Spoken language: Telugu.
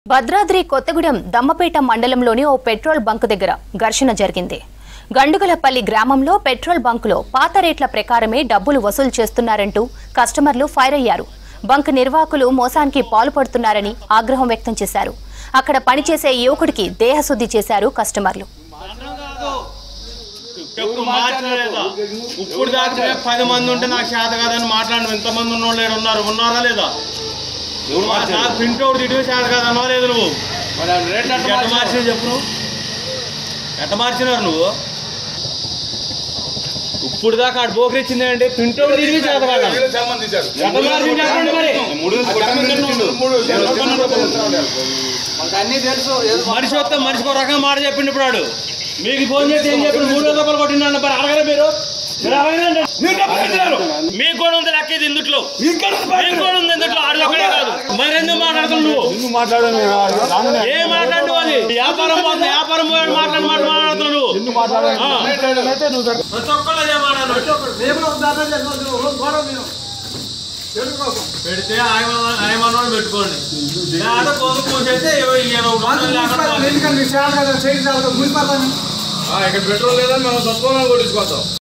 భద్రాద్రి కొత్తగూడెం దమ్మపేట మండలంలోని ఓ పెట్రోల్ బంక్ దగ్గర ఘర్షణ జరిగింది గండుగలపల్లి గ్రామంలో పెట్రోల్ బంకులో పాత రేట్ల ప్రకారమే డబ్బులు వసూలు చేస్తున్నారంటూ కస్టమర్లు ఫైర్ అయ్యారు బంక్ నిర్వాహకులు మోసానికి పాల్పడుతున్నారని ఆగ్రహం వ్యక్తం చేశారు అక్కడ పనిచేసే యువకుడికి దేహశుద్ధి చేశారు కస్టమర్లు ఎప్పుడు మార్చలేదా ఇప్పుడు దాకా పది మంది ఉంటే నాకు చేత కాదని మాట్లాడను ఎంతమంది ఉన్నోళ్ళు ఈడ ఉన్నారు ఉన్నారా లేదా నాకు ప్రింట్ అవుట్ తిట్టే చేత కాదన్నావా లేదు నువ్వు ఎట్ట మార్చినావు చెప్పు నువ్వు ఎట్ట మార్చినారు నువ్వు ఇప్పుడు దాకా ఆడు బోకరి ఇచ్చింది అంటే ప్రింట్ అవుట్ తిరిగి చేత కాదా ఎట్ట మార్చింది చెప్పండి మరి అన్ని తెలుసు ఏదో మనిషి వస్తే మనిషికి ఒక రకంగా మాట చెప్పిండు ఇప్పుడు వాడు మీకు ఫోన్ చేసి ఏం చెప్పి మూడు వందల రూపాయలు కొట్టినాడు మరి అడగరా మీరు మీరు అడగరండి. మీకు కూడా ఉంది లెక్క ఇది ఇందుట్లో మీకు కూడా ఉంది ఇందుట్లో ఆడు ఒక్కడే కాదు మరి ఎందుకు మాట్లాడుతున్నావు నువ్వు ఏం మాట్లాడు అది వ్యాపారం పోతుంది వ్యాపారం పోయాడు మాట్లాడి మాట మాట్లాడుతున్నావు నువ్వు ఆ. ప్రతి ఒక్కళ్ళు అదే మాట్లాడు రేపు ఒక దాంట్లో చేసుకోవచ్చు. ఒక గొడవ నేను. తెలుసుకోకు. పెడితే ఆయన ఆయన పెట్టుకోండి లేదా కోసు కోసేస్తే ఇరవై ఇరవై వాళ్ళు రూపాయలు లేకుండా మున్సిపల్ ఎందుకంటే మీ సేవలు కదా, చేయి సేవలు, మున్సిపల్ అని. ఇక్కడ పెట్రోల్ లేదని మనం సత్వంగా కొట్టించుకోతాం